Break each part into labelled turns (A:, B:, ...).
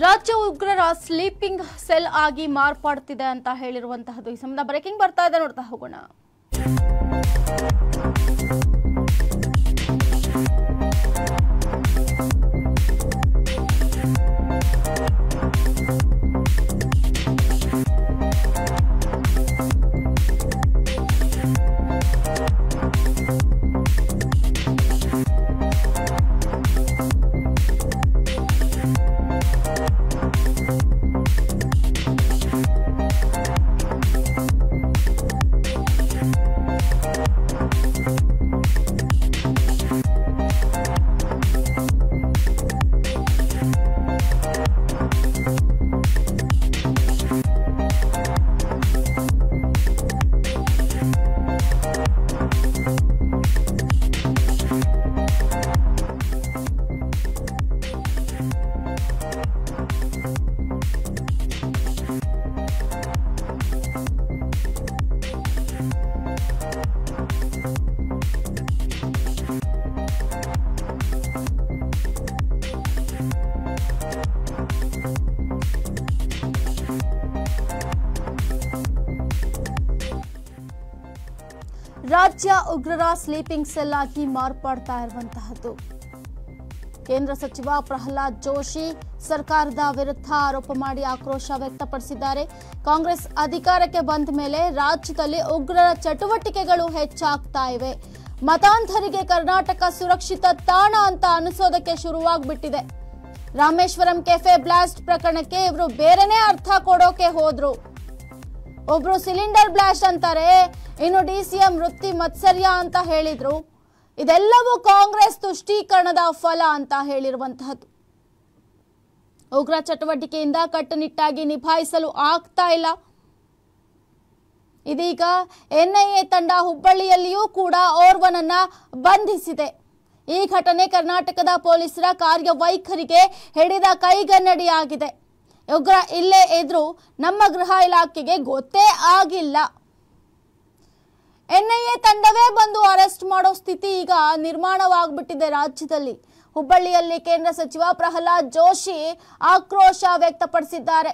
A: ರಾಜ್ಯ ಉಗ್ರರ sleeping cell ಆಗಿ ಮಾರ್ಪಾಡ್ತಿದೆ ಅಂತ ಹೇಳಿರುವಂತಹದ್ದು ಈ ಸಂಬಂಧ ಬ್ರೇಕಿಂಗ್ ಬರ್ತಾ ಇದೆ ನೋಡ್ತಾ ಹೋಗೋಣ ರಾಜ್ಯ ಉಗ್ರರ ಸ್ಲೀಪಿಂಗ್ ಸೆಲ್ ಆಗಿ ಮಾರ್ಪಾಡ್ತಾ ಇರುವಂತಹದ್ದು ಕೇಂದ್ರ ಸಚಿವ ಪ್ರಹ್ಲಾದ್ ಜೋಶಿ ಸರ್ಕಾರದ ವಿರುದ್ಧ ಆರೋಪ ಮಾಡಿ ಆಕ್ರೋಶ ವ್ಯಕ್ತಪಡಿಸಿದ್ದಾರೆ ಕಾಂಗ್ರೆಸ್ ಅಧಿಕಾರಕ್ಕೆ ಬಂದ ಮೇಲೆ ರಾಜ್ಯದಲ್ಲಿ ಉಗ್ರರ ಚಟುವಟಿಕೆಗಳು ಹೆಚ್ಚಾಗ್ತಾ ಇವೆ ಮತಾಂಧರಿಗೆ ಕರ್ನಾಟಕ ಸುರಕ್ಷಿತ ತಾಣ ಅಂತ ಅನಿಸೋದಕ್ಕೆ ಶುರುವಾಗ್ಬಿಟ್ಟಿದೆ ರಾಮೇಶ್ವರಂ ಕೆಫೆ ಬ್ಲಾಸ್ಟ್ ಪ್ರಕರಣಕ್ಕೆ ಇವರು ಬೇರೆನೇ ಅರ್ಥ ಕೊಡೋಕೆ ಹೋದ್ರು ಒಬ್ರು ಸಿಲಿಂಡರ್ ಬ್ಲಾಸ್ಟ್ ಅಂತಾರೆ ಇನ್ನು ಡಿಸಿಎಂ ವೃತ್ತಿ ಮತ್ಸರ್ಯ ಅಂತ ಹೇಳಿದ್ರು ಇದೆಲ್ಲವೂ ಕಾಂಗ್ರೆಸ್ ತುಷ್ಟೀಕರಣದ ಫಲ ಅಂತ ಹೇಳಿರುವಂತಹದ್ದು ಉಗ್ರ ಚಟುವಟಿಕೆಯಿಂದ ಕಟ್ಟುನಿಟ್ಟಾಗಿ ನಿಭಾಯಿಸಲು ಆಗ್ತಾ ಇಲ್ಲ ಇದೀಗ ಎನ್ಐಎ ತಂಡ ಹುಬ್ಬಳ್ಳಿಯಲ್ಲಿಯೂ ಕೂಡ ಓರ್ವನನ್ನ ಬಂಧಿಸಿದೆ ಈ ಘಟನೆ ಕರ್ನಾಟಕದ ಪೊಲೀಸರ ಕಾರ್ಯವೈಖರಿಗೆ ಹಿಡಿದ ಕೈಗನ್ನಡಿಯಾಗಿದೆ ಉಗ್ರ ಇಲ್ಲೇ ಇದ್ರು ನಮ್ಮ ಗೃಹ ಇಲಾಖೆಗೆ ಗೊತ್ತೇ ಆಗಿಲ್ಲ ಎನ್ಐಎ ತಂಡವೇ ಬಂದು ಅರೆಸ್ಟ್ ಮಾಡೋ ಸ್ಥಿತಿ ಈಗ ನಿರ್ಮಾಣವಾಗ್ಬಿಟ್ಟಿದೆ ರಾಜ್ಯದಲ್ಲಿ ಹುಬ್ಬಳ್ಳಿಯಲ್ಲಿ ಕೇಂದ್ರ ಸಚಿವ ಪ್ರಹ್ಲಾದ್ ಜೋಶಿ ಆಕ್ರೋಶ ವ್ಯಕ್ತಪಡಿಸಿದ್ದಾರೆ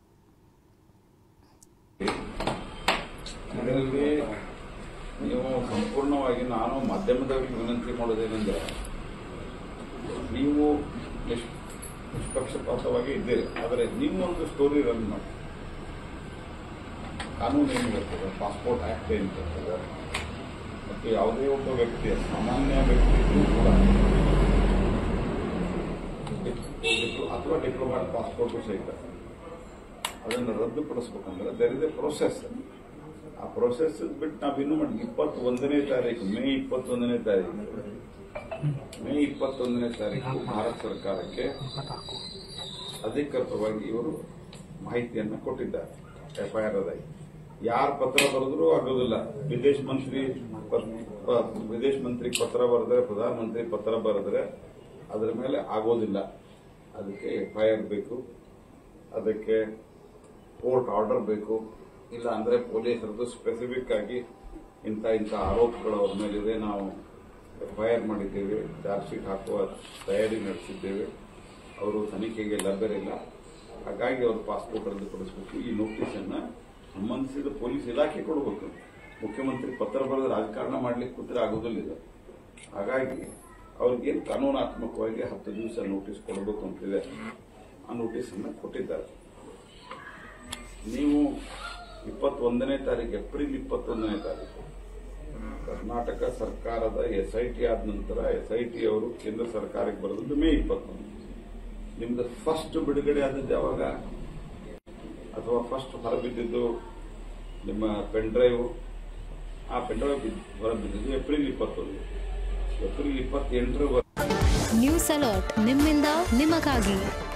B: ಇದರಲ್ಲಿ ನೀವು ಸಂಪೂರ್ಣವಾಗಿ ನಾನು ಮಾಧ್ಯಮದವರಿಗೆ ವಿನಂತಿ ಮಾಡೋದೇನೆಂದ್ರೆ ನೀವು ನಿಷ್ ನಿಷ್ಪಕ್ಷಪಾತವಾಗಿ ಇದ್ದೀರಿ ಆದರೆ ನಿಮ್ಮೊಂದು ಸ್ಟೋರಿ ರನ್ ಮಾಡಿ ಕಾನೂನು ಏನು ಹೇಳ್ತದೆ ಪಾಸ್ಪೋರ್ಟ್ ಆಕ್ಟ್ ಏನು ಹೇಳ್ತದೆ ಮತ್ತು ಯಾವುದೇ ಒಬ್ಬ ವ್ಯಕ್ತಿಯ ಸಾಮಾನ್ಯ ವ್ಯಕ್ತಿ ಇದ್ರೂ ಕೂಡ ಡಿಪ್ಲೊ- ಅಥವಾ ಡಿಪ್ಲೊಮ್ಯಾಟ್ ಪಾಸ್ಪೋರ್ಟು ಸಹಿತ ಅದನ್ನು ರದ್ದುಪಡಿಸ್ಬೇಕಂದ್ರೆ ದರ್ ಇಸ್ ಎ ಪ್ರೊಸೆಸ್ ಆ ಪ್ರೊಸೆಸ್ ಬಿಟ್ಟು ನಾವು ಇನ್ನೂ ಮಾಡಿ ಇಪ್ಪತ್ತೊಂದನೇ ತಾರೀಕು ಮೇ ಇಪ್ಪತ್ತೊಂದನೇ ತಾರೀಕು ಮೇ ಇಪ್ಪತ್ತೊಂದನೇ ತಾರೀಕು ಭಾರತ ಸರ್ಕಾರಕ್ಕೆ ಅಧಿಕೃತವಾಗಿ ಇವರು ಮಾಹಿತಿಯನ್ನು ಕೊಟ್ಟಿದ್ದಾರೆ ಎಫ್ಐಆರ್ ಅದಾಗಿ ಯಾರು ಪತ್ರ ಬರೆದ್ರು ಆಗೋದಿಲ್ಲ ವಿದೇಶ ಮಂತ್ರಿ ಪ- ಪ- ವಿದೇಶ ಮಂತ್ರಿ ಪತ್ರ ಬರೆದ್ರೆ ಪ್ರಧಾನಮಂತ್ರಿ ಪತ್ರ ಬರೆದ್ರೆ ಅದರ ಮೇಲೆ ಆಗೋದಿಲ್ಲ ಅದಕ್ಕೆ ಎಫ್ಐಆರ್ ಬೇಕು ಅದಕ್ಕೆ ಕೋರ್ಟ್ ಆರ್ಡರ್ ಬೇಕು ಇಲ್ಲ ಅಂದ್ರೆ ಪೊಲೀಸರದ್ದು ಸ್ಪೆಸಿಫಿಕ್ ಆಗಿ ಇಂಥ ಇಂಥ ಆರೋಪಗಳು ಅವ್ರ ಮೇಲಿದೆ ನಾವು ಎಫ್ಐಆರ್ ಮಾಡಿದ್ದೇವೆ ಚಾರ್ಜ್ ಶೀಟ್ ಹಾಕುವ ತಯಾರಿ ನಡೆಸಿದ್ದೇವೆ ಅವರು ತನಿಖೆಗೆ ಲಭ್ಯರಿಲ್ಲ ಹಾಗಾಗಿ ಅವರು ಪಾಸ್ಪೋರ್ಟ್ ರದ್ದುಪಡಿಸಬೇಕು ಈ ನೋಟಿಸ್ ಅನ್ನ ಸಂಬಂಧಿಸಿದ ಪೊಲೀಸ್ ಇಲಾಖೆ ಕೊಡಬೇಕು ಮುಖ್ಯಮಂತ್ರಿ ಪತ್ರ ಬರೆದು ರಾಜಕಾರಣ ಮಾಡ್ಲಿಕ್ಕೆ ಕೂತ್ರೆ ಆಗೋದಿಲ್ಲ ಇದು ಹಾಗಾಗಿ ಅವ್ರಿಗೆ ಕಾನೂನಾತ್ಮಕವಾಗಿ ಹತ್ತು ದಿವಸ ನೋಟಿಸ್ ಕೊಡಬೇಕು ಅಂತಿದೆ ಆ ನೋಟಿಸ್ ಅನ್ನ ಕೊಟ್ಟಿದ್ದಾರೆ ನೀವು ಇಪ್ಪತ್ತೊಂದನೇ ತಾರೀಕು ಏಪ್ರಿಲ್ ಇಪ್ಪತ್ತೊಂದನೇ ತಾರೀಕು ಕರ್ನಾಟಕ ಸರ್ಕಾರದ ಎಸ್ ಐ ಟಿ ಆದ ನಂತರ ಎಸ್ ಐ ಟಿ ಅವರು ಕೇಂದ್ರ ಸರ್ಕಾರಕ್ಕೆ ಬರೆದದ್ದು ಮೇ ಇಪ್ಪತ್ತೊಂದು ನಿಮ್ದು ಫಸ್ಟ್ ಬಿಡುಗಡೆ ಆದದ್ದು ಯಾವಾಗ ಅಥವಾ ಫಸ್ಟ್ ಹೊರಬಿದ್ದಿದ್ದು ನಿಮ್ಮ ಪೆನ್ ಡ್ರೈವ್ ಆ ಪೆನ್ ಡ್ರೈವ್ ಹೊರಬಿದ್ದಿದ್ದು ಏಪ್ರಿಲ್ ಇಪ್ಪತ್ತೊಂದು ಏಪ್ರಿಲ್ ಇಪ್ಪತ್ತೆಂಟರ
C: ನ್ಯೂಸ್ ಅಲರ್ಟ್ ನಿಮ್ಮಿಂದ ನಿಮಗಾಗಿ